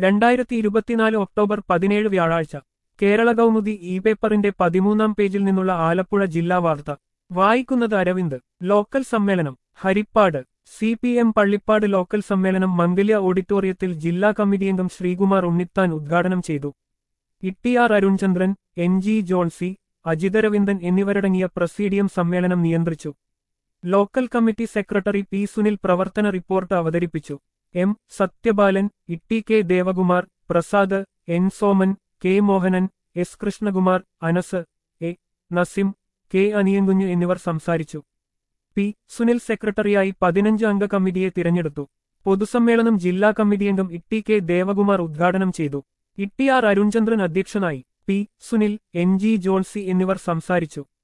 രണ്ടായിരത്തി ഇരുപത്തിനാല് ഒക്ടോബർ പതിനേഴ് വ്യാഴാഴ്ച കേരള കൗമുദി ഇ പേപ്പറിന്റെ പതിമൂന്നാം പേജിൽ നിന്നുള്ള ആലപ്പുഴ ജില്ലാ വാർത്ത വായിക്കുന്നത് അരവിന്ദ് ലോക്കൽ സമ്മേളനം Haripad C P M Pallippad local സമ്മേളനം മംഗല്യ ഓഡിറ്റോറിയത്തിൽ ജില്ലാ കമ്മിറ്റി അംഗം ശ്രീകുമാർ ഉണ്ണിത്താൻ ഉദ്ഘാടനം ചെയ്തു ഇട്ടിയാർ അരുൺചന്ദ്രൻ എൻ ജി ജോൺസി അജിതരവിന്ദൻ എന്നിവരടങ്ങിയ പ്രസീഡിയം സമ്മേളനം നിയന്ത്രിച്ചു local committee secretary P Sunil പ്രവർത്തന റിപ്പോർട്ട് അവതരിപ്പിച്ചു M Sathyabalan Itty K Devakumar Prasad N Soman K Mohanan S Krishnakumar Anas A Nasim K Aniyankunju എന്നിവർ സംസാരിച്ചു പി സുനിൽ സെക്രട്ടറിയായി പതിനഞ്ച് അംഗ കമ്മിറ്റിയെ തിരഞ്ഞെടുത്തു പൊതുസമ്മേളനം ജില്ലാ കമ്മിറ്റി അംഗം ഇട്ടി കെ ദേവകുമാർ ഉദ്ഘാടനം ചെയ്തു ഇട്ടി ആർ അരുൺചന്ദ്രൻ അധ്യക്ഷനായി P Sunil N G Johnsy എന്നിവർ സംസാരിച്ചു